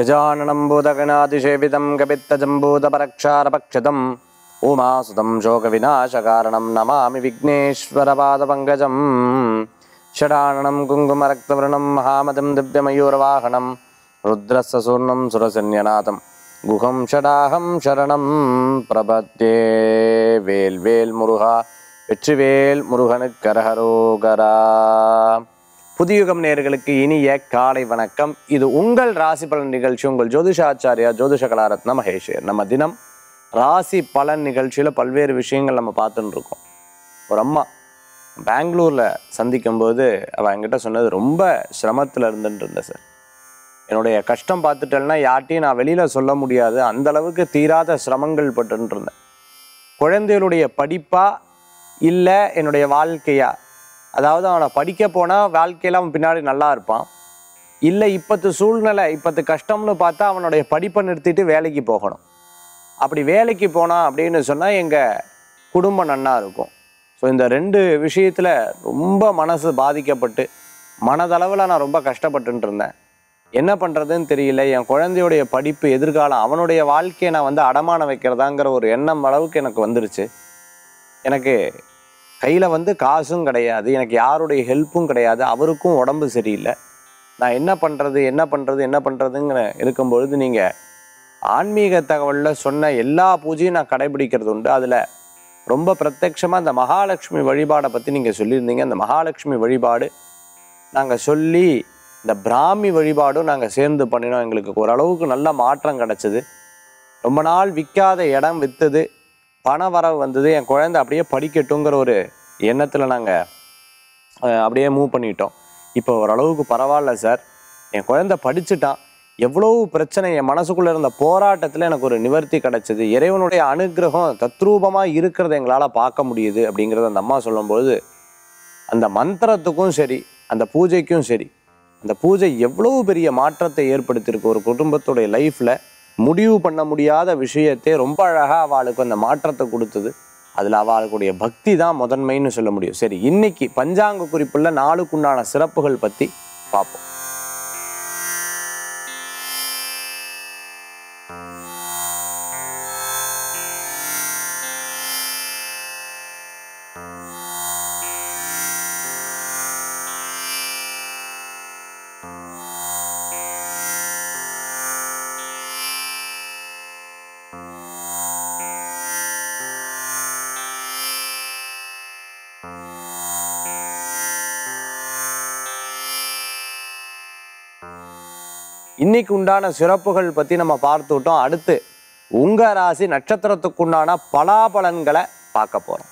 गजाननं भूतगणातिसेवितं कपित्तजम्बूतपरक्षारपक्षितम् उमासुतं शोकविनाशकारणं नमामि विघ्नेश्वरपादपङ्कजं षडाननं कुङ्कुमरक्तवर्णं महामतिं दिव्यमयूरवाहनं रुद्रस्य सूर्णं सुरसन्यनाथं गुहं षडाहं शरणं प्रपद्ये வேல் முருகா வெற்றிவேல் முருகனுக்கு கரஹரோகரா புதியுகம் நேயர்களுக்கு இனிய காலை வணக்கம் இது உங்கள் ராசி பலன் நிகழ்ச்சி உங்கள் ஜோதிஷாச்சாரியா ஜோதிஷ கலாரத்ன மகேஷர் நம்ம தினம் ராசி பலன் நிகழ்ச்சியில் பல்வேறு விஷயங்கள் நம்ம பார்த்துட்டு இருக்கோம் ஒரு அம்மா பெங்களூரில் சந்திக்கும் போது அவள் என்கிட்ட சொன்னது ரொம்ப சிரமத்தில் இருந்துட்டு இருந்தேன் சார் என்னுடைய கஷ்டம் பார்த்துட்டேன்னா யார்ட்டையும் நான் வெளியில் சொல்ல முடியாது அந்த அளவுக்கு தீராத சிரமங்கள் பட்டுன்னு இருந்தேன் குழந்தைகளுடைய படிப்பா இல்லை என்னுடைய வாழ்க்கையா அதாவது அவனை படிக்க போனால் வாழ்க்கையில் அவன் பின்னாடி நல்லா இருப்பான் இல்லை இப்பத்து சூழ்நிலை இப்பத்து கஷ்டம்னு பார்த்தா அவனுடைய படிப்பை நிறுத்திட்டு வேலைக்கு போகணும் அப்படி வேலைக்கு போனான் அப்படின்னு சொன்னால் எங்கள் குடும்பம் நன்னா இருக்கும் ஸோ இந்த ரெண்டு விஷயத்தில் ரொம்ப மனசு பாதிக்கப்பட்டு மனதளவில் நான் ரொம்ப கஷ்டப்பட்டுட்டு இருந்தேன் என்ன பண்ணுறதுன்னு தெரியல என் குழந்தையுடைய படிப்பு எதிர்காலம் அவனுடைய வாழ்க்கையை நான் வந்து அடமானம் வைக்கிறதாங்கிற ஒரு எண்ணம் அளவுக்கு எனக்கு வந்துருச்சு எனக்கு கையில் வந்து காசும் கிடையாது எனக்கு யாருடைய ஹெல்ப்பும் கிடையாது அவருக்கும் உடம்பு சரியில்லை நான் என்ன பண்ணுறது என்ன பண்ணுறது என்ன பண்ணுறதுங்கிற இருக்கும்பொழுது நீங்கள் ஆன்மீக தகவலில் சொன்ன எல்லா பூஜையும் நான் கடைபிடிக்கிறது உண்டு அதில் ரொம்ப பிரத்யட்சமாக அந்த மகாலட்சுமி வழிபாடை பற்றி நீங்கள் சொல்லியிருந்தீங்க அந்த மகாலட்சுமி வழிபாடு நாங்கள் சொல்லி இந்த பிராமி வழிபாடும் நாங்கள் சேர்ந்து பண்ணினோம் எங்களுக்கு ஓரளவுக்கு நல்ல மாற்றம் கிடச்சிது ரொம்ப நாள் விற்காத இடம் விற்றுது பண வரவு வந்தது என் குழந்தை அப்படியே படிக்கட்டுங்கிற ஒரு எண்ணத்தில் நாங்கள் அப்படியே மூவ் பண்ணிட்டோம் இப்போ ஓரளவுக்கு பரவாயில்ல சார் என் குழந்தை படிச்சுட்டான் எவ்வளவு பிரச்சனை என் மனசுக்குள்ளே இருந்த போராட்டத்தில் எனக்கு ஒரு நிவர்த்தி கிடைச்சது இறைவனுடைய அனுகிரகம் தத்ரூபமாக இருக்கிறத எங்களால் பார்க்க முடியுது அப்படிங்கிறத அந்த அம்மா சொல்லும்போது அந்த மந்திரத்துக்கும் சரி அந்த பூஜைக்கும் சரி அந்த பூஜை எவ்வளவு பெரிய மாற்றத்தை ஏற்படுத்தியிருக்கு ஒரு குடும்பத்துடைய லைஃப்பில் முடிவு பண்ண முடியாத விஷயத்தை ரொம்ப அழகாக அவளுக்கு அந்த மாற்றத்தை கொடுத்தது அதில் அவளுக்குடைய பக்தி தான் முதன்மைன்னு சொல்ல முடியும் சரி இன்னைக்கு பஞ்சாங்க குறிப்புள்ள நாளுக்குண்டான சிறப்புகள் பற்றி பார்ப்போம் இன்னைக்கு உண்டான சிறப்புகள் பற்றி நம்ம பார்த்துட்டோம் அடுத்து உங்க ராசி நட்சத்திரத்துக்குண்டான பலாபலன்களை பார்க்க போறோம்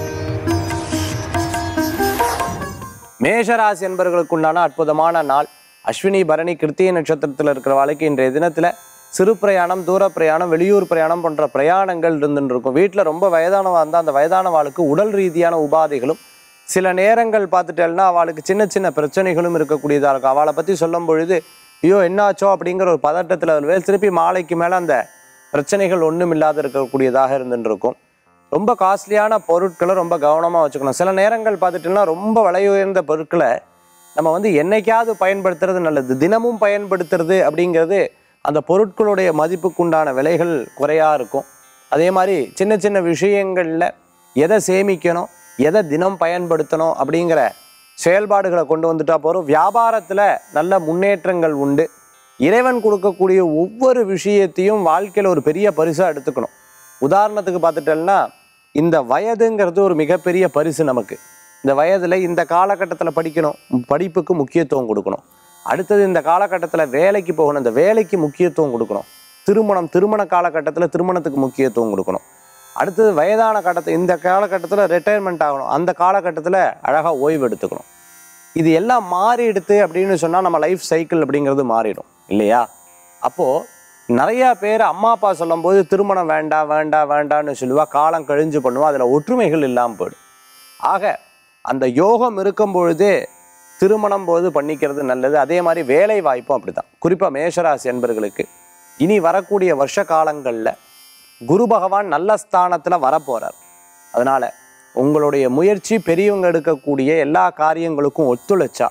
மேஷராசி என்பவர்களுக்கு உண்டான அற்புதமான நாள் அஸ்வினி பரணி கிருத்திகை நட்சத்திரத்தில் இருக்கிற வாழ்க்கை இன்றைய தினத்தில் சிறு பிரயாணம் தூர பிரயாணம் வெளியூர் பிரயாணம் போன்ற பிரயாணங்கள் இருந்துட்டு இருக்கும் வீட்டில் ரொம்ப வயதானவா இருந்தால் அந்த வயதானவாளுக்கு உடல் ரீதியான உபாதைகளும் சில நேரங்கள் பார்த்துட்டேன்னா அவளுக்கு சின்ன சின்ன பிரச்சனைகளும் இருக்கக்கூடியதாக இருக்கும் அவளை பற்றி சொல்லும் பொழுது ஐயோ என்னாச்சோ அப்படிங்கிற ஒரு பதட்டத்தில் வருவேன் திருப்பி மாலைக்கு மேலே அந்த பிரச்சனைகள் ஒன்றும் இல்லாத இருக்கக்கூடியதாக இருந்துட்டு இருக்கும் ரொம்ப காஸ்ட்லியான பொருட்களை ரொம்ப கவனமாக வச்சுக்கணும் சில நேரங்கள் பார்த்துட்டோம்னா ரொம்ப விலை உயர்ந்த பொருட்களை நம்ம வந்து என்னைக்காவது பயன்படுத்துறது நல்லது தினமும் பயன்படுத்துறது அப்படிங்கிறது அந்த பொருட்களுடைய மதிப்புக்குண்டான விலைகள் குறையா இருக்கும் அதே மாதிரி சின்ன சின்ன விஷயங்களில் எதை சேமிக்கணும் எதை தினம் பயன்படுத்தணும் அப்படிங்கிற செயல்பாடுகளை கொண்டு வந்துட்டா போகிறோம் வியாபாரத்தில் நல்ல முன்னேற்றங்கள் உண்டு இறைவன் கொடுக்கக்கூடிய ஒவ்வொரு விஷயத்தையும் வாழ்க்கையில் ஒரு பெரிய பரிசாக எடுத்துக்கணும் உதாரணத்துக்கு பார்த்துட்டோம்னா இந்த வயதுங்கிறது ஒரு மிகப்பெரிய பரிசு நமக்கு இந்த வயதில் இந்த காலகட்டத்தில் படிக்கணும் படிப்புக்கு முக்கியத்துவம் கொடுக்கணும் அடுத்தது இந்த காலகட்டத்தில் வேலைக்கு போகணும் இந்த வேலைக்கு முக்கியத்துவம் கொடுக்கணும் திருமணம் திருமண காலகட்டத்தில் திருமணத்துக்கு முக்கியத்துவம் கொடுக்கணும் அடுத்தது வயதான கட்டத்தை இந்த காலகட்டத்தில் ரிட்டையர்மெண்ட் ஆகணும் அந்த காலகட்டத்தில் அழகாக ஓய்வு எடுத்துக்கணும் இது எல்லாம் மாறிடுது அப்படின்னு சொன்னால் நம்ம லைஃப் சைக்கிள் அப்படிங்கிறது மாறிடும் இல்லையா அப்போது நிறையா பேர் அம்மா அப்பா சொல்லும்போது திருமணம் வேண்டாம் வேண்டாம் வேண்டாம்னு சொல்லுவா காலம் கழிஞ்சு பண்ணுவா அதில் ஒற்றுமைகள் இல்லாமல் போயிடும் ஆக அந்த யோகம் இருக்கும் பொழுதே திருமணம் போது பண்ணிக்கிறது நல்லது அதே மாதிரி வேலை வாய்ப்பும் அப்படிதான் குறிப்பாக மேஷராசி என்பர்களுக்கு இனி வரக்கூடிய வருஷ காலங்களில் குரு பகவான் நல்ல ஸ்தானத்தில் வரப்போறார் அதனால உங்களுடைய முயற்சி பெரியவங்க எடுக்கக்கூடிய எல்லா காரியங்களுக்கும் ஒத்துழைச்சா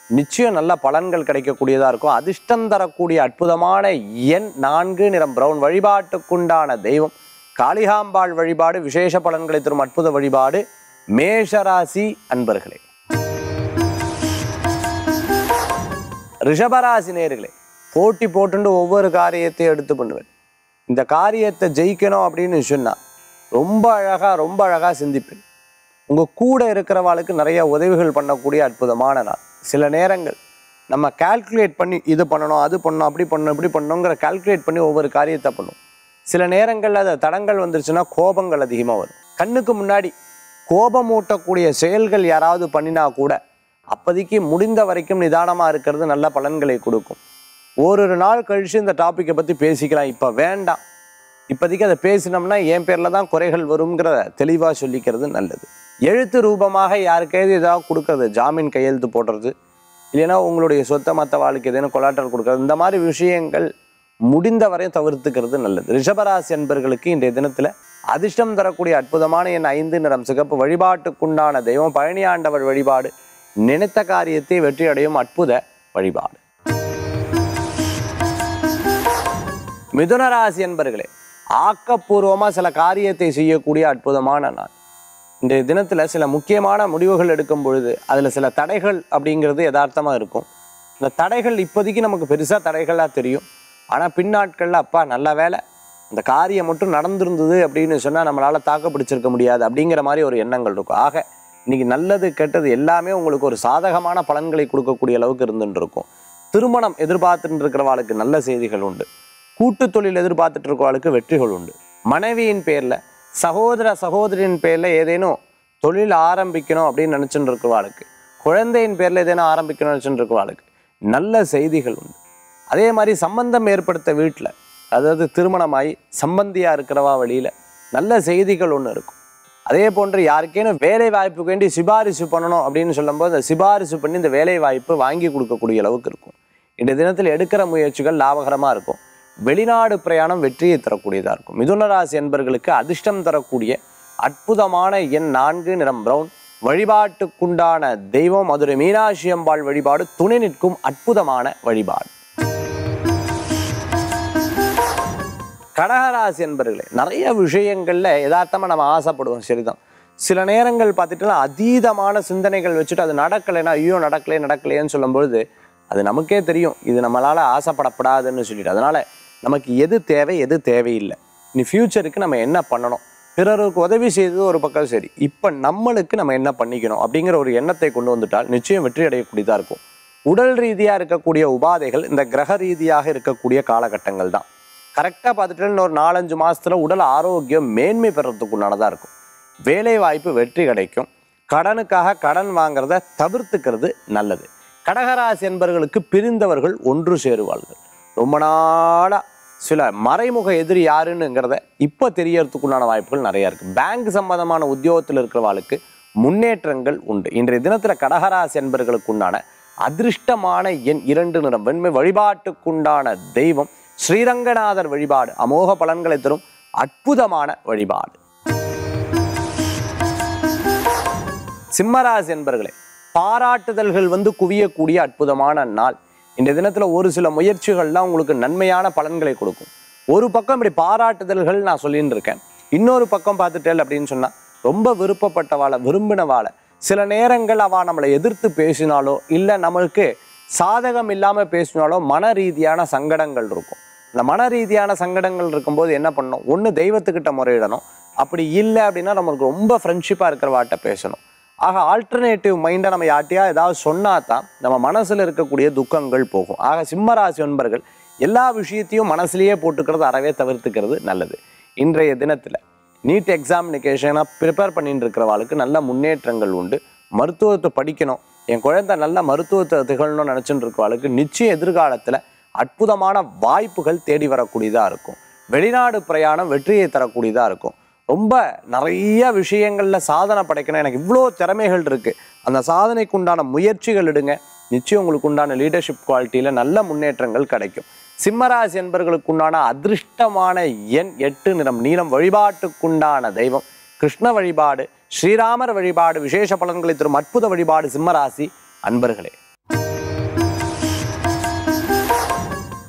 நிச்சயம் நல்ல பலன்கள் கிடைக்கக்கூடியதாக இருக்கும் அதிர்ஷ்டம் தரக்கூடிய அற்புதமான எண் நான்கு நிறம் பிரவுன் வழிபாட்டுக்குண்டான தெய்வம் காளிகாம்பாள் வழிபாடு விசேஷ பலன்களை தரும் அற்புத வழிபாடு மேஷராசி அன்பர்களே ரிஷபராசி நேர்களே போட்டி போட்டுண்டு ஒவ்வொரு காரியத்தையும் எடுத்து பண்ணுவேன் இந்த காரியத்தை ஜெயிக்கணும் அப்படின்னு சொன்னா ரொம்ப அழகா ரொம்ப அழகா சிந்திப்பேன் உங்க கூட இருக்கிறவாளுக்கு நிறைய உதவிகள் பண்ணக்கூடிய அற்புதமான நாள் சில நேரங்கள் நம்ம கால்குலேட் பண்ணி இது பண்ணணும் அது பண்ணணும் அப்படி பண்ணணும் இப்படி பண்ணணுங்கிற கால்குலேட் பண்ணி ஒவ்வொரு காரியத்தை பண்ணும் சில நேரங்கள்ல அது தடங்கள் வந்துருச்சுன்னா கோபங்கள் அதிகமாக வரும் கண்ணுக்கு முன்னாடி கோபம் ஊட்டக்கூடிய செயல்கள் யாராவது பண்ணினா கூட அப்போதைக்கு முடிந்த வரைக்கும் நிதானமாக இருக்கிறது நல்ல பலன்களை கொடுக்கும் ஓரொரு நாள் கழிச்சு இந்த டாப்பிக்கை பற்றி பேசிக்கலாம் இப்போ வேண்டாம் இப்போதைக்கு அதை பேசினோம்னா என் பேரில் தான் குறைகள் வருங்கிற தெளிவாக சொல்லிக்கிறது நல்லது எழுத்து ரூபமாக யாருக்காவது ஏதாவது கொடுக்கறது ஜாமீன் கையெழுத்து போடுறது இல்லைன்னா உங்களுடைய சொத்தை மற்ற வாழ்க்கை ஏதேனும் கொலாட்டல் கொடுக்கறது இந்த மாதிரி விஷயங்கள் முடிந்த வரையும் தவிர்த்துக்கிறது நல்லது ரிஷபராசி அன்பர்களுக்கு இன்றைய தினத்தில் அதிர்ஷ்டம் தரக்கூடிய அற்புதமான என் ஐந்து நிறம் சிகப்பு வழிபாட்டுக்குண்டான தெய்வம் பழனி ஆண்டவர் வழிபாடு நினைத்த காரியத்தை வெற்றி அடையும் அற்புத வழிபாடு மிதுன ராசி என்பர்களே ஆக்கப்பூர்வமாக சில காரியத்தை செய்யக்கூடிய அற்புதமான நாள் இன்றைய தினத்தில் சில முக்கியமான முடிவுகள் எடுக்கும் பொழுது அதில் சில தடைகள் அப்படிங்கிறது யதார்த்தமாக இருக்கும் இந்த தடைகள் இப்போதைக்கு நமக்கு பெருசாக தடைகளாக தெரியும் ஆனால் பின்னாட்களில் அப்பா நல்ல வேலை இந்த காரியம் மட்டும் நடந்திருந்தது அப்படின்னு சொன்னால் நம்மளால் தாக்கு பிடிச்சிருக்க முடியாது அப்படிங்கிற மாதிரி ஒரு எண்ணங்கள் இருக்கும் ஆக இன்னைக்கு நல்லது கெட்டது எல்லாமே உங்களுக்கு ஒரு சாதகமான பலன்களை கொடுக்கக்கூடிய அளவுக்கு இருந்துட்டு இருக்கும் திருமணம் எதிர்பார்த்துட்டு இருக்கிறவாளுக்கு நல்ல செய்திகள் உண்டு கூட்டு தொழில் எதிர்பார்த்துட்டு இருக்கிறவாளுக்கு வெற்றிகள் உண்டு மனைவியின் பேர்ல சகோதர சகோதரியின் பேர்ல ஏதேனும் தொழில் ஆரம்பிக்கணும் அப்படின்னு நினைச்சுட்டு இருக்கிறவாளுக்கு குழந்தையின் பேர்ல ஏதேனும் ஆரம்பிக்கணும்னு நினைச்சுட்டு இருக்கிறவாளுக்கு நல்ல செய்திகள் உண்டு அதே மாதிரி சம்பந்தம் ஏற்படுத்த வீட்டில் அதாவது திருமணமாகி சம்பந்தியா இருக்கிறவா வழியில நல்ல செய்திகள் ஒன்று இருக்கும் அதே போன்று யாருக்கேனும் வேலை வாய்ப்பு வேண்டி சிபாரிசு பண்ணணும் அப்படின்னு சொல்லும்போது அந்த சிபாரிசு பண்ணி இந்த வேலை வாய்ப்பு வாங்கி கொடுக்கக்கூடிய அளவுக்கு இருக்கும் இந்த தினத்தில் எடுக்கிற முயற்சிகள் லாபகரமாக இருக்கும் வெளிநாடு பிரயாணம் வெற்றியை தரக்கூடியதாக இருக்கும் மிதுன ராசி என்பர்களுக்கு அதிர்ஷ்டம் தரக்கூடிய அற்புதமான எண் நான்கு நிறம் பிரவுன் வழிபாட்டுக்குண்டான தெய்வம் மதுரை மீனாட்சி அம்பாள் வழிபாடு துணை நிற்கும் அற்புதமான வழிபாடு கடகராசி என்பர்களே நிறைய விஷயங்கள்ல யதார்த்தமா நம்ம ஆசைப்படுவோம் சரிதான் சில நேரங்கள் பார்த்துட்டுனா அதீதமான சிந்தனைகள் வச்சுட்டு அது நடக்கலைன்னா ஐயோ நடக்கலையே நடக்கலையேன்னு சொல்லும்பொழுது அது நமக்கே தெரியும் இது நம்மளால ஆசைப்படப்படாதுன்னு சொல்லிட்டு அதனால நமக்கு எது தேவை எது தேவையில்லை இனி ஃப்யூச்சருக்கு நம்ம என்ன பண்ணணும் பிறருக்கு உதவி செய்தது ஒரு பக்கம் சரி இப்போ நம்மளுக்கு நம்ம என்ன பண்ணிக்கணும் அப்படிங்கிற ஒரு எண்ணத்தை கொண்டு வந்துட்டால் நிச்சயம் வெற்றி அடையக்கூடியதாக இருக்கும் உடல் ரீதியாக இருக்கக்கூடிய உபாதைகள் இந்த கிரக ரீதியாக இருக்கக்கூடிய காலகட்டங்கள் தான் கரெக்டாக பார்த்துட்டு இன்னும் ஒரு நாலஞ்சு மாசத்துல உடல் ஆரோக்கியம் மேன்மை பெறறதுக்கு உண்டானதாக இருக்கும் வேலை வாய்ப்பு வெற்றி கிடைக்கும் கடனுக்காக கடன் வாங்குறத தவிர்த்துக்கிறது நல்லது கடகராசி என்பவர்களுக்கு பிரிந்தவர்கள் ஒன்று சேருவார்கள் ரொம்ப நாளா சில மறைமுக எதிரி யாருன்னுங்கிறத இப்போ தெரியறதுக்குண்டான வாய்ப்புகள் நிறைய இருக்கு பேங்க் சம்பந்தமான உத்தியோகத்தில் இருக்கிறவாளுக்கு முன்னேற்றங்கள் உண்டு இன்றைய தினத்தில் கடகராசி என்பவர்களுக்கு உண்டான அதிர்ஷ்டமான எண் இரண்டு நிறம் வெண்மை வழிபாட்டுக்குண்டான தெய்வம் ஸ்ரீரங்கநாதர் வழிபாடு அமோக பலன்களை தரும் அற்புதமான வழிபாடு சிம்மராசி என்பர்களே பாராட்டுதல்கள் வந்து குவியக்கூடிய அற்புதமான நாள் இந்த தினத்துல ஒரு சில முயற்சிகள்லாம் உங்களுக்கு நன்மையான பலன்களை கொடுக்கும் ஒரு பக்கம் இப்படி பாராட்டுதல்கள் நான் சொல்லிட்டு இருக்கேன் இன்னொரு பக்கம் பார்த்துட்டேன் அப்படின்னு சொன்னா ரொம்ப விருப்பப்பட்டவாளை விரும்பினவாளை சில நேரங்கள் அவ நம்மளை எதிர்த்து பேசினாலோ இல்லை நம்மளுக்கு சாதகம் இல்லாம பேசினாலோ மன ரீதியான சங்கடங்கள் இருக்கும் இந்த மன ரீதியான சங்கடங்கள் இருக்கும்போது என்ன பண்ணணும் ஒன்று தெய்வத்துக்கிட்ட முறையிடணும் அப்படி இல்லை அப்படின்னா நம்மளுக்கு ரொம்ப ஃப்ரெண்ட்ஷிப்பாக இருக்கிறவாட்ட பேசணும் ஆக ஆல்டர்னேட்டிவ் மைண்டை நம்ம யார்ட்டையா ஏதாவது சொன்னா தான் நம்ம மனசில் இருக்கக்கூடிய துக்கங்கள் போகும் ஆக சிம்மராசி என்பர்கள் எல்லா விஷயத்தையும் மனசுலயே போட்டுக்கிறது அறவே தவிர்த்துக்கிறது நல்லது இன்றைய தினத்தில் நீட் எக்ஸாமினிகேஷனாக ப்ரிப்பேர் பண்ணிட்டு இருக்கிறவாளுக்கு நல்ல முன்னேற்றங்கள் உண்டு மருத்துவத்தை படிக்கணும் என் குழந்தை நல்ல மருத்துவத்தை திகழணும்னு நினச்சிட்டு இருக்கவாளுக்கு நிச்சயம் எதிர்காலத்தில் அற்புதமான வாய்ப்புகள் தேடி வரக்கூடியதாக இருக்கும் வெளிநாடு பிரயாணம் வெற்றியை தரக்கூடியதாக இருக்கும் ரொம்ப நிறைய விஷயங்களில் சாதனை படைக்கணும் எனக்கு இவ்வளோ திறமைகள் இருக்குது அந்த சாதனைக்கு உண்டான முயற்சிகள் எடுங்க நிச்சயம் உங்களுக்கு உண்டான லீடர்ஷிப் குவாலிட்டியில் நல்ல முன்னேற்றங்கள் கிடைக்கும் சிம்மராசி என்பவர்களுக்கு உண்டான அதிர்ஷ்டமான எண் எட்டு நிறம் நீளம் வழிபாட்டுக்குண்டான தெய்வம் கிருஷ்ண வழிபாடு ஸ்ரீராமர் வழிபாடு விசேஷ பலன்களை தரும் அற்புத வழிபாடு சிம்மராசி அன்பர்களே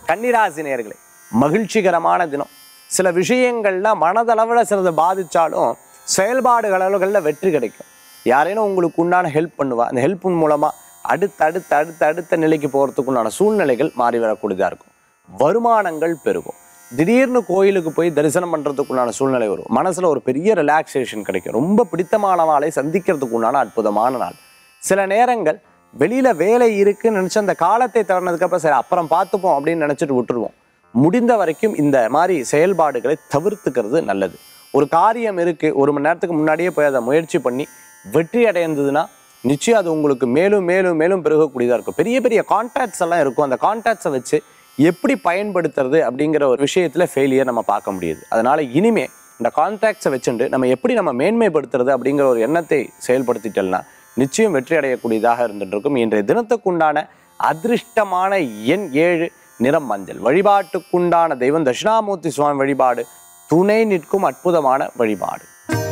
கன்னிராசி நேயர்களே மகிழ்ச்சிகரமான தினம் சில விஷயங்கள்ல மனதளவில் சிலது பாதிச்சாலும் செயல்பாடுகள் அளவுகளில் வெற்றி கிடைக்கும் யாரேனும் உங்களுக்கு உண்டான ஹெல்ப் பண்ணுவா அந்த ஹெல்ப்பின் மூலமா அடுத்த அடுத்த அடுத்த அடுத்த நிலைக்கு போகிறதுக்கு உண்டான சூழ்நிலைகள் மாறி வரக்கூடியதாக இருக்கும் வருமானங்கள் பெருகும் திடீர்னு கோயிலுக்கு போய் தரிசனம் பண்ணுறதுக்கு உண்டான சூழ்நிலை வரும் மனசில் ஒரு பெரிய ரிலாக்ஸேஷன் கிடைக்கும் ரொம்ப பிடித்தமானவாளை சந்திக்கிறதுக்கு உண்டான அற்புதமான நாள் சில நேரங்கள் வெளியில வேலை இருக்குன்னு நினச்சி அந்த காலத்தை தவறினதுக்கப்புறம் சரி அப்புறம் பார்த்துப்போம் அப்படின்னு நினச்சிட்டு விட்டுருவோம் முடிந்த வரைக்கும் இந்த மாதிரி செயல்பாடுகளை தவிர்த்துக்கிறது நல்லது ஒரு காரியம் இருக்கு ஒரு மணி நேரத்துக்கு முன்னாடியே போய் அதை முயற்சி பண்ணி வெற்றி அடைந்ததுன்னா நிச்சயம் அது உங்களுக்கு மேலும் மேலும் மேலும் பெருகக்கூடியதாக இருக்கும் பெரிய பெரிய கான்டாக்ட்ஸ் எல்லாம் இருக்கும் அந்த கான்டாக்ட்ஸை வச்சு எப்படி பயன்படுத்துறது அப்படிங்கிற ஒரு விஷயத்துல ஃபெயிலியர் நம்ம பார்க்க முடியுது அதனால இனிமே இந்த கான்டாக்ட்ஸை வச்சுட்டு நம்ம எப்படி நம்ம மேன்மைப்படுத்துறது அப்படிங்கிற ஒரு எண்ணத்தை செயல்படுத்திட்டோம்னா நிச்சயம் வெற்றி அடையக்கூடியதாக இருந்துட்டு இருக்கும் இன்றைய தினத்துக்குண்டான அதிர்ஷ்டமான எண் ஏழு நிறம் மஞ்சள் வழிபாட்டுக்குண்டான தெய்வம் தட்சிணாமூர்த்தி சுவாமி வழிபாடு துணை நிற்கும் அற்புதமான வழிபாடு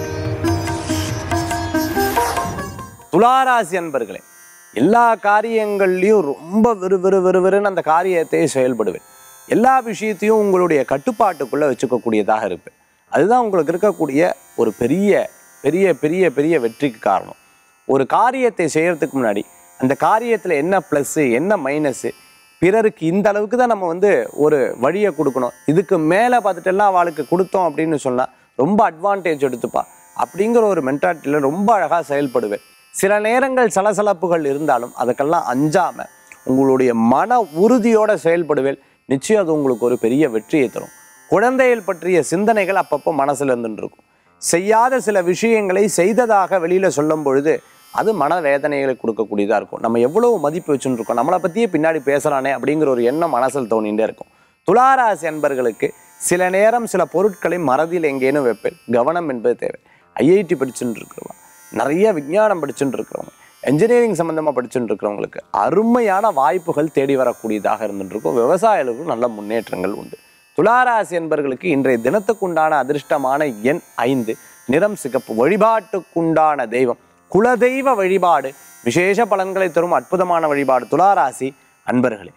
துளாராசி அன்பர்களே எல்லா காரியங்கள்லையும் ரொம்ப விறு விறு விறுவிறுன்னு அந்த காரியத்தை செயல்படுவேன் எல்லா விஷயத்தையும் உங்களுடைய கட்டுப்பாட்டுக்குள்ளே வச்சுக்கக்கூடியதாக இருப்பேன் அதுதான் உங்களுக்கு இருக்கக்கூடிய ஒரு பெரிய பெரிய பெரிய பெரிய வெற்றிக்கு காரணம் ஒரு காரியத்தை செய்யறதுக்கு முன்னாடி அந்த காரியத்தில் என்ன ப்ளஸ்ஸு என்ன மைனஸு பிறருக்கு இந்த அளவுக்கு தான் நம்ம வந்து ஒரு வழியை கொடுக்கணும் இதுக்கு மேலே பார்த்துட்டு எல்லாம் அவளுக்கு கொடுத்தோம் அப்படின்னு சொன்னால் ரொம்ப அட்வான்டேஜ் எடுத்துப்பா அப்படிங்கிற ஒரு மென்டாலிட்டியில் ரொம்ப அழகாக செயல்படுவேன் சில நேரங்கள் சலசலப்புகள் இருந்தாலும் அதுக்கெல்லாம் அஞ்சாமல் உங்களுடைய மன உறுதியோட செயல்படுவேன் நிச்சயம் அது உங்களுக்கு ஒரு பெரிய வெற்றியை தரும் குழந்தைகள் பற்றிய சிந்தனைகள் அப்பப்போ மனசுல இருந்துட்டு இருக்கும் செய்யாத சில விஷயங்களை செய்ததாக வெளியில சொல்லும் பொழுது அது மன வேதனைகளை கொடுக்கக்கூடியதாக இருக்கும் நம்ம எவ்வளவு மதிப்பு வச்சுட்டு இருக்கோம் நம்மளை பற்றியே பின்னாடி பேசுகிறானே அப்படிங்கிற ஒரு எண்ணம் மனசில் தோணிகிட்டே இருக்கும் துளாராசி அன்பர்களுக்கு சில நேரம் சில பொருட்களை மறதியில் எங்கேனும் வைப்பேன் கவனம் என்பது தேவை ஐஐடி படிச்சுட்டு இருக்கிறவங்க நிறைய விஞ்ஞானம் படிச்சுட்டு இருக்கிறவங்க என்ஜினியரிங் சம்மந்தமாக படிச்சுட்டு இருக்கிறவங்களுக்கு அருமையான வாய்ப்புகள் தேடி வரக்கூடியதாக இருந்துட்டு இருக்கும் விவசாயிகளுக்கும் நல்ல முன்னேற்றங்கள் உண்டு துளாராசி என்பர்களுக்கு இன்றைய தினத்துக்குண்டான அதிர்ஷ்டமான எண் ஐந்து நிறம் சிகப்பு வழிபாட்டுக்குண்டான தெய்வம் குலதெய்வ வழிபாடு விசேஷ பலன்களை தரும் அற்புதமான வழிபாடு துளாராசி அன்பர்களே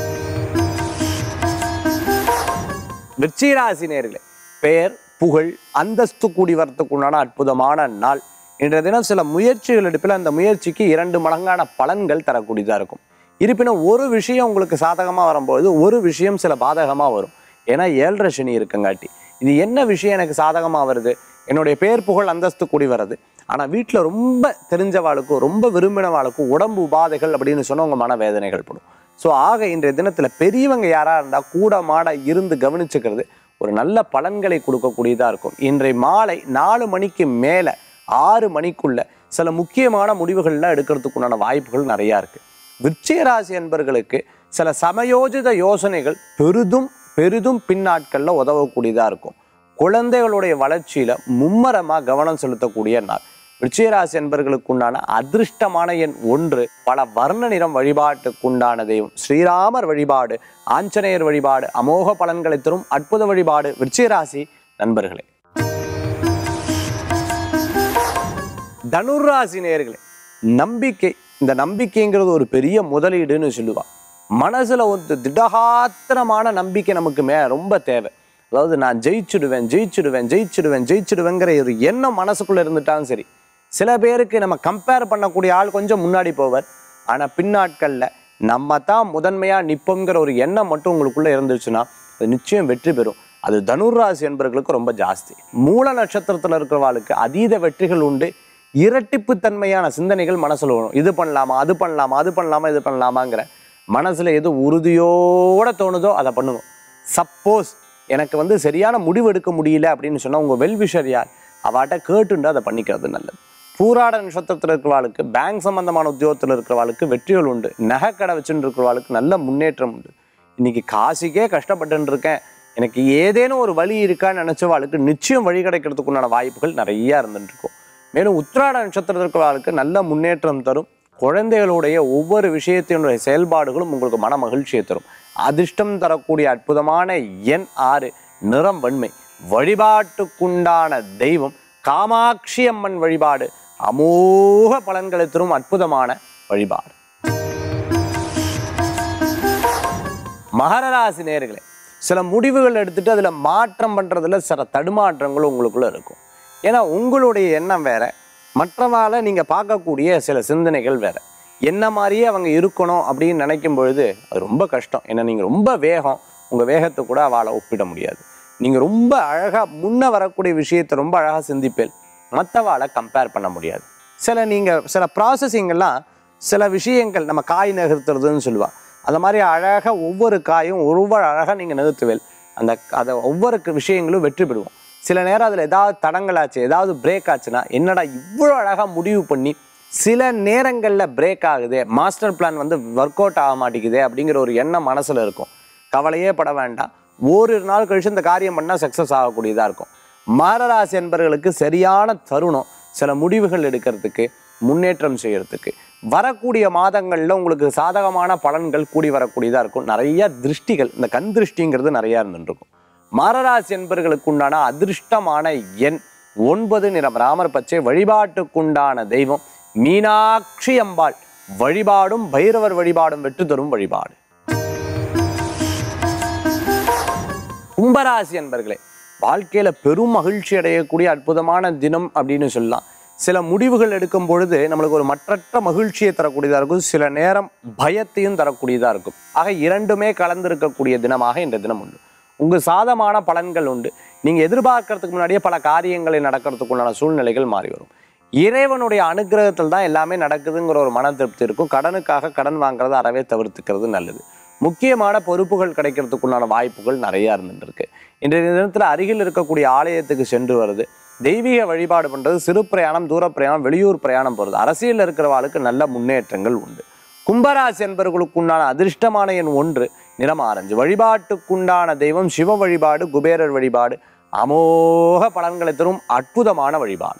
விருச்சிகராசி நேர்களே பெயர் புகழ் அந்தஸ்து கூடி வரத்துக்குண்டான அற்புதமான நாள் இன்றைய தினம் சில முயற்சிகள் எடுப்பில் அந்த முயற்சிக்கு இரண்டு மடங்கான பலன்கள் தரக்கூடியதாக இருக்கும் இருப்பினும் ஒரு விஷயம் உங்களுக்கு சாதகமாக வரும்போது ஒரு விஷயம் சில பாதகமாக வரும் ஏன்னா ஏழரை சனி இருக்குங்காட்டி இது என்ன விஷயம் எனக்கு சாதகமாக வருது என்னுடைய பேர் புகழ் அந்தஸ்து கூடி வர்றது ஆனால் வீட்டில் ரொம்ப தெரிஞ்சவாளுக்கும் ரொம்ப விரும்பினவாளுக்கும் உடம்பு உபாதைகள் அப்படின்னு சொன்னால் உங்கள் மனவேதனைகள் படும் ஸோ ஆக இன்றைய தினத்தில் பெரியவங்க யாராக இருந்தால் கூட மாட இருந்து கவனிச்சுக்கிறது ஒரு நல்ல பலன்களை கொடுக்கக்கூடியதாக இருக்கும் இன்றைய மாலை நாலு மணிக்கு மேலே ஆறு மணிக்குள்ள சில முக்கியமான முடிவுகள்லாம் எடுக்கிறதுக்குண்டான வாய்ப்புகள் நிறையா இருக்குது விருச்சிகராசி என்பர்களுக்கு சில சமயோஜித யோசனைகள் பெரிதும் பெரிதும் பின்னாட்களில் உதவக்கூடியதாக இருக்கும் குழந்தைகளுடைய வளர்ச்சியில் மும்மரமாக கவனம் செலுத்தக்கூடிய நாள் விருச்சிகராசி என்பர்களுக்கு உண்டான அதிர்ஷ்டமான எண் ஒன்று பல வர்ண நிறம் வழிபாட்டுக்குண்டான தெய்வம் ஸ்ரீராமர் வழிபாடு ஆஞ்சநேயர் வழிபாடு அமோக பலன்களை தரும் அற்புத வழிபாடு விருச்சிகராசி நண்பர்களே தனுராசி நேயர்களே நம்பிக்கை இந்த நம்பிக்கைங்கிறது ஒரு பெரிய முதலீடுன்னு சொல்லுவா மனசுல ஒரு திடகாத்திரமான நம்பிக்கை நமக்கு மே ரொம்ப தேவை அதாவது நான் ஜெயிச்சுடுவேன் ஜெயிச்சுடுவேன் ஜெயிச்சுடுவேன் ஜெயிச்சுடுவேங்கிற ஒரு எண்ணம் மனசுக்குள்ள இருந்துட்டாலும் சரி சில பேருக்கு நம்ம கம்பேர் பண்ணக்கூடிய ஆள் கொஞ்சம் முன்னாடி போவார் ஆனா பின்னாட்கள்ல நம்ம தான் முதன்மையா நிப்போங்கிற ஒரு எண்ணம் மட்டும் உங்களுக்குள்ள இருந்துச்சுன்னா அது நிச்சயம் வெற்றி பெறும் அது தனுர்ராசி என்பவர்களுக்கு ரொம்ப ஜாஸ்தி மூல நட்சத்திரத்துல இருக்கிறவாளுக்கு அதீத வெற்றிகள் உண்டு இரட்டிப்பு தன்மையான சிந்தனைகள் மனசுல வரும் இது பண்ணலாமா அது பண்ணலாமா அது பண்ணலாமா இது பண்ணலாமாங்கிற மனசுல எது உறுதியோட தோணுதோ அதை பண்ணுவோம் சப்போஸ் எனக்கு வந்து சரியான முடிவு எடுக்க முடியல அப்படின்னு சொன்னா உங்க வெல்விஷர் யார் அவாட்ட கேட்டுண்டு அதை பண்ணிக்கிறது நல்லது பூராட நட்சத்திரத்தில் இருக்கிறவாளுக்கு பேங்க் சம்பந்தமான உத்தியோகத்தில் இருக்கிறவாளுக்கு வெற்றிகள் உண்டு நகைக்கடை வச்சுட்டு இருக்கிறவாளுக்கு நல்ல முன்னேற்றம் உண்டு இன்னைக்கு காசுக்கே கஷ்டப்பட்டுன்னு இருக்கேன் எனக்கு ஏதேனும் ஒரு வழி இருக்கான்னு நினைச்சவாளுக்கு நிச்சயம் வழி கிடைக்கிறதுக்குண்டான வாய்ப்புகள் நிறைய இருந்துட்டு இருக்கும் மேலும் உத்திராட நட்சத்திரத்தில் இருக்கிறவர்களுக்கு நல்ல முன்னேற்றம் தரும் குழந்தைகளுடைய ஒவ்வொரு விஷயத்தினுடைய செயல்பாடுகளும் உங்களுக்கு மன மகிழ்ச்சியை தரும் அதிர்ஷ்டம் தரக்கூடிய அற்புதமான எண் ஆறு நிறம் வெண்மை வழிபாட்டுக்குண்டான தெய்வம் காமாட்சி அம்மன் வழிபாடு அமோக பலன்களை தரும் அற்புதமான வழிபாடு மகர ராசி நேர்களே சில முடிவுகள் எடுத்துட்டு அதில் மாற்றம் பண்ணுறதுல சில தடுமாற்றங்களும் உங்களுக்குள்ள இருக்கும் ஏன்னா உங்களுடைய எண்ணம் வேற மற்றவாளை நீங்கள் பார்க்கக்கூடிய சில சிந்தனைகள் வேற என்ன மாதிரியே அவங்க இருக்கணும் அப்படின்னு நினைக்கும் பொழுது அது ரொம்ப கஷ்டம் ஏன்னா நீங்கள் ரொம்ப வேகம் உங்கள் வேகத்தை கூட அவளை ஒப்பிட முடியாது நீங்கள் ரொம்ப அழகாக முன்ன வரக்கூடிய விஷயத்தை ரொம்ப அழகாக சிந்திப்பேன் மற்றவாளை கம்பேர் பண்ண முடியாது சில நீங்கள் சில ப்ராசஸிங்கெல்லாம் சில விஷயங்கள் நம்ம காய் நகர்த்துறதுன்னு சொல்லுவா அந்த மாதிரி அழகாக ஒவ்வொரு காயும் ஒவ்வொரு அழகாக நீங்கள் நகர்த்துவேல் அந்த அதை ஒவ்வொரு விஷயங்களும் வெற்றி பெறுவோம் சில நேரம் அதில் ஏதாவது தடங்கள் ஆச்சு ஏதாவது பிரேக் ஆச்சுன்னா என்னடா இவ்வளோ அழகாக முடிவு பண்ணி சில நேரங்களில் பிரேக் ஆகுதே மாஸ்டர் பிளான் வந்து ஒர்க் அவுட் ஆக மாட்டேங்குதே அப்படிங்கிற ஒரு எண்ணம் மனசில் இருக்கும் கவலையே பட வேண்டாம் ஓரிரு நாள் கழிச்சு இந்த காரியம் பண்ணால் சக்ஸஸ் ஆகக்கூடியதாக இருக்கும் மகராசி என்பவர்களுக்கு சரியான தருணம் சில முடிவுகள் எடுக்கிறதுக்கு முன்னேற்றம் செய்யறதுக்கு வரக்கூடிய மாதங்களில் உங்களுக்கு சாதகமான பலன்கள் கூடி வரக்கூடியதாக இருக்கும் நிறைய திருஷ்டிகள் இந்த கண் திருஷ்டிங்கிறது நிறையா இருந்துருக்கும் மகராசி என்பவர்களுக்கு உண்டான அதிர்ஷ்டமான எண் ஒன்பது நிறம் ராமர் பச்சை வழிபாட்டுக்குண்டான தெய்வம் மீனாட்சி அம்பாள் வழிபாடும் பைரவர் வழிபாடும் வெற்றி தரும் வழிபாடு கும்பராசி என்பர்களே வாழ்க்கையில பெரும் மகிழ்ச்சி அடையக்கூடிய அற்புதமான தினம் அப்படின்னு சொல்லலாம் சில முடிவுகள் எடுக்கும் பொழுது நம்மளுக்கு ஒரு மற்றற்ற மகிழ்ச்சியை தரக்கூடியதாக இருக்கும் சில நேரம் பயத்தையும் தரக்கூடியதாக இருக்கும் ஆக இரண்டுமே கலந்திருக்கக்கூடிய தினமாக இந்த தினம் உண்டு உங்க சாதமான பலன்கள் உண்டு நீங்க எதிர்பார்க்கறதுக்கு முன்னாடியே பல காரியங்களை நடக்கிறதுக்குண்டான சூழ்நிலைகள் மாறி வரும் இறைவனுடைய அனுகிரகத்தில் தான் எல்லாமே நடக்குதுங்கிற ஒரு மன திருப்தி இருக்கும் கடனுக்காக கடன் வாங்குறதை அறவே தவிர்த்துக்கிறது நல்லது முக்கியமான பொறுப்புகள் கிடைக்கிறதுக்குண்டான வாய்ப்புகள் நிறைய இருந்துட்டு இருக்கு இன்றைய தினத்தில் அருகில் இருக்கக்கூடிய ஆலயத்துக்கு சென்று வருது தெய்வீக வழிபாடு பண்றது சிறு பிரயாணம் தூர பிரயாணம் வெளியூர் பிரயாணம் போகிறது அரசியலில் இருக்கிறவாளுக்கு நல்ல முன்னேற்றங்கள் உண்டு கும்பராசி என்பவர்களுக்குண்டான அதிர்ஷ்டமான எண் ஒன்று நிறம் ஆரஞ்சு வழிபாட்டுக்குண்டான தெய்வம் சிவ வழிபாடு குபேரர் வழிபாடு அமோக பலன்களை தரும் அற்புதமான வழிபாடு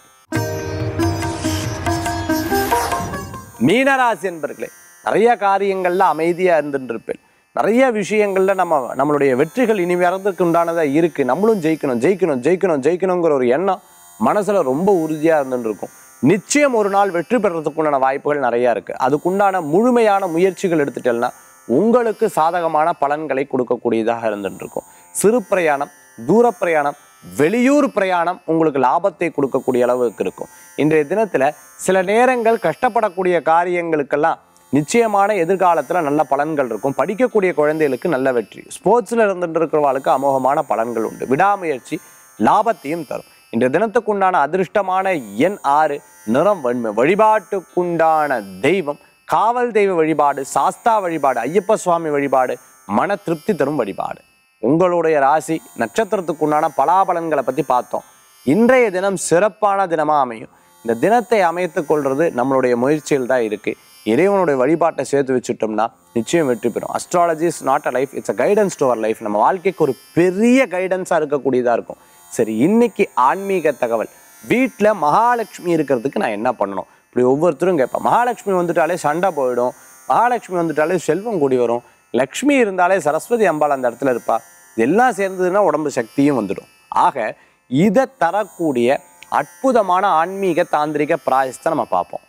மீனராசி என்பர்களே நிறைய காரியங்கள்ல அமைதியா இருந்துட்டு இருப்பேன் நிறைய விஷயங்கள்ல நம்ம நம்மளுடைய வெற்றிகள் இனி வரதுக்கு உண்டானதா இருக்கு நம்மளும் ஜெயிக்கணும் ஜெயிக்கணும் ஜெயிக்கணும் ஜெயிக்கணுங்கிற ஒரு எண்ணம் மனசுல ரொம்ப உறுதியா இருந்துட்டு இருக்கும் நிச்சயம் ஒரு நாள் வெற்றி பெறதுக்குண்டான வாய்ப்புகள் நிறைய இருக்கு அதுக்குண்டான முழுமையான முயற்சிகள் எடுத்துட்டேன்னா உங்களுக்கு சாதகமான பலன்களை கொடுக்கக்கூடியதாக இருந்துட்டு இருக்கும் சிறு பிரயாணம் தூர பிரயாணம் வெளியூர் பிரயாணம் உங்களுக்கு லாபத்தை கொடுக்கக்கூடிய அளவுக்கு இருக்கும் இன்றைய தினத்துல சில நேரங்கள் கஷ்டப்படக்கூடிய காரியங்களுக்கெல்லாம் நிச்சயமான எதிர்காலத்தில் நல்ல பலன்கள் இருக்கும் படிக்கக்கூடிய குழந்தைகளுக்கு நல்ல வெற்றி ஸ்போர்ட்ஸில் இருந்துட்டு இருக்கிறவாளுக்கு அமோகமான பலன்கள் உண்டு விடாமுயற்சி லாபத்தையும் தரும் இன்றைய தினத்துக்குண்டான அதிர்ஷ்டமான எண் ஆறு நிறம் வெண்மை வழிபாட்டுக்குண்டான தெய்வம் காவல் தெய்வ வழிபாடு சாஸ்தா வழிபாடு ஐயப்ப சுவாமி வழிபாடு மன திருப்தி தரும் வழிபாடு உங்களுடைய ராசி நட்சத்திரத்துக்குண்டான பலாபலன்களை பற்றி பார்த்தோம் இன்றைய தினம் சிறப்பான தினமாக அமையும் இந்த தினத்தை அமைத்துக் கொள்வது நம்மளுடைய முயற்சியில் தான் இருக்குது இறைவனுடைய வழிபாட்டை சேர்த்து வச்சுட்டோம்னா நிச்சயம் வெற்றி பெறும் astrology is not a life it's a guidance to our life நம்ம வாழ்க்கைக்கு ஒரு பெரிய கைடன்ஸாக இருக்கக்கூடியதாக இருக்கும் சரி இன்னைக்கு ஆன்மீக தகவல் வீட்டில் மகாலட்சுமி இருக்கிறதுக்கு நான் என்ன பண்ணணும் இப்படி ஒவ்வொருத்தரும் கேட்பேன் மகாலட்சுமி வந்துட்டாலே சண்டை போயிடும் மகாலட்சுமி வந்துட்டாலே செல்வம் கூடி வரும் லக்ஷ்மி இருந்தாலே சரஸ்வதி அம்பாள் அந்த இடத்துல இருப்பா இதெல்லாம் சேர்ந்ததுன்னா உடம்பு சக்தியும் வந்துடும் ஆக இதை தரக்கூடிய அற்புதமான ஆன்மீக தாந்திரிக பிராயசத்தை நம்ம பார்ப்போம்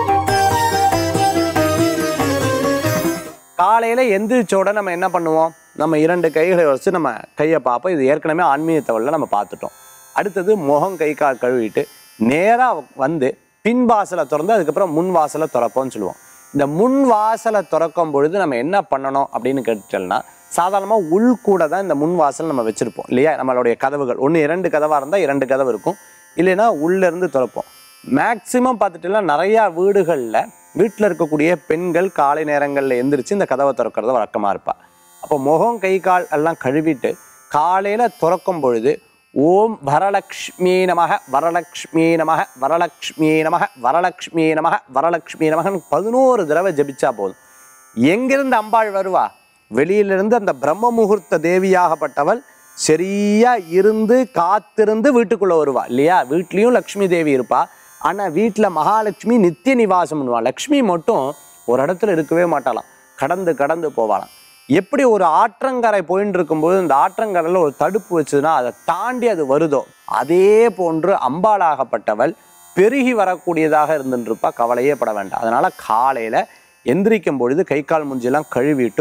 காலையில் எந்திரிச்சோட நம்ம என்ன பண்ணுவோம் நம்ம இரண்டு கைகளை வச்சு நம்ம கையை பார்ப்போம் இது ஏற்கனவே ஆன்மீக தகவலில் நம்ம பார்த்துட்டோம் அடுத்தது முகம் கை கால் கழுவிட்டு நேராக வந்து பின் வாசலை திறந்து அதுக்கப்புறம் முன் வாசலை திறப்போம்னு சொல்லுவோம் இந்த முன் வாசலை திறக்கும் பொழுது நம்ம என்ன பண்ணணும் அப்படின்னு கேட்டோம்னா சாதாரணமாக உள் கூட தான் இந்த முன் வாசல் நம்ம வச்சுருப்போம் இல்லையா நம்மளுடைய கதவுகள் ஒன்று இரண்டு கதவாக இருந்தால் இரண்டு கதவு இருக்கும் இல்லைன்னா உள்ளேருந்து திறப்போம் மேக்சிமம் பார்த்துட்டுனா நிறையா வீடுகளில் வீட்டில் இருக்கக்கூடிய பெண்கள் காலை நேரங்களில் எந்திரிச்சு இந்த கதவை திறக்கிறத வழக்கமாக இருப்பா அப்போ முகம் கை கால் எல்லாம் கழுவிட்டு காலையில் திறக்கும் பொழுது ஓம் வரலக்ஷ்மி நமக வரலக்ஷ்மி நமக வரலக்ஷ்மி நமக வரலக்ஷ்மி நமக வரலக்ஷ்மி நமகன்னு பதினோரு தடவை ஜெபிச்சா போதும் எங்கிருந்து அம்பாள் வருவா வெளியிலிருந்து அந்த பிரம்ம முகூர்த்த தேவியாகப்பட்டவள் சரியா இருந்து காத்திருந்து வீட்டுக்குள்ள வருவா இல்லையா வீட்லயும் லக்ஷ்மி தேவி இருப்பா ஆனா வீட்டுல மகாலட்சுமி நித்திய நிவாசம் பண்ணுவா லக்ஷ்மி மட்டும் ஒரு இடத்துல இருக்கவே மாட்டாளாம் கடந்து கடந்து போவாளாம் எப்படி ஒரு ஆற்றங்கரை போயின்னு இருக்கும்போது இந்த ஆற்றங்கரையில் ஒரு தடுப்பு வச்சதுன்னா அதை தாண்டி அது வருதோ அதே போன்று அம்பாளாகப்பட்டவள் பெருகி வரக்கூடியதாக இருந்துருப்பா கவலையே பட வேண்டாம் அதனால காலையில எந்திரிக்கும் பொழுது கை கால் மூஞ்சியெல்லாம் கழுவிட்டு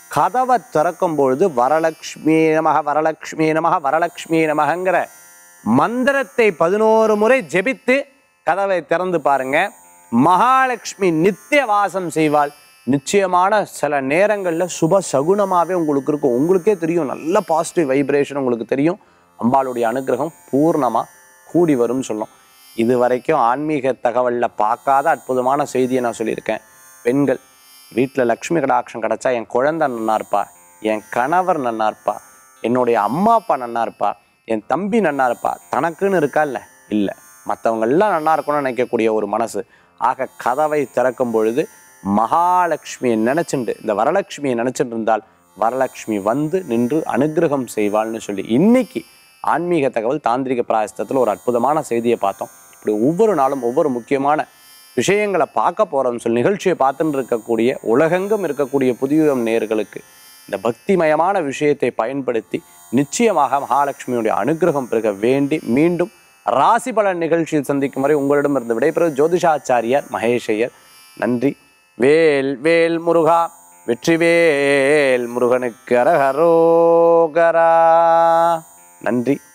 கதவை திறக்கும் பொழுது வரலக்ஷ்மி நமக வரலக்ஷ்மி நமக வரலக்ஷ்மி நமகங்கிற மந்திரத்தை பதினோரு முறை ஜெபித்து கதவை திறந்து பாருங்க மகாலட்சுமி நித்திய வாசம் செய்வாள் நிச்சயமான சில நேரங்களில் சுப சகுனமாகவே உங்களுக்கு இருக்கும் உங்களுக்கே தெரியும் நல்ல பாசிட்டிவ் வைப்ரேஷன் உங்களுக்கு தெரியும் அம்பாளுடைய அனுகிரகம் பூர்ணமாக கூடி வரும்னு சொல்லும் இது வரைக்கும் ஆன்மீக தகவலில் பார்க்காத அற்புதமான செய்தியை நான் சொல்லியிருக்கேன் பெண்கள் வீட்டில் லக்ஷ்மி கடாட்சம் கிடச்சா என் குழந்தை நன்னா இருப்பா என் கணவர் நன்னா இருப்பா என்னுடைய அம்மா அப்பா நன்னா இருப்பா என் தம்பி நன்னா இருப்பா தனக்குன்னு இருக்கா இல்லை இல்லை மற்றவங்க எல்லாம் நன்னா இருக்கணும்னு நினைக்கக்கூடிய ஒரு மனசு ஆக கதவை திறக்கும் பொழுது மகாலட்சுமியை நினைச்சுண்டு இந்த வரலட்சுமியை நினைச்சிட்டு இருந்தால் வரலட்சுமி வந்து நின்று அனுகிரகம் செய்வாள்னு சொல்லி இன்னைக்கு ஆன்மீக தகவல் தாந்திரிக பிராயசத்தில் ஒரு அற்புதமான செய்தியை பார்த்தோம் இப்படி ஒவ்வொரு நாளும் ஒவ்வொரு முக்கியமான விஷயங்களை பார்க்க போகிறோம்னு சொல்லி நிகழ்ச்சியை பார்த்துட்டு இருக்கக்கூடிய உலகெங்கும் இருக்கக்கூடிய புதியுகம் நேர்களுக்கு இந்த பக்திமயமான விஷயத்தை பயன்படுத்தி நிச்சயமாக மகாலட்சுமியுடைய அனுகிரகம் பெருக வேண்டி மீண்டும் ராசி பலன் நிகழ்ச்சியில் சந்திக்கும் வரை உங்களிடமிருந்து விடைபெறுவது ஜோதிஷாச்சாரியார் மகேஷையர் நன்றி வேல் வேல் முருகா வெற்றிவேல் முருகனுக்கு அரகரோகரா நன்றி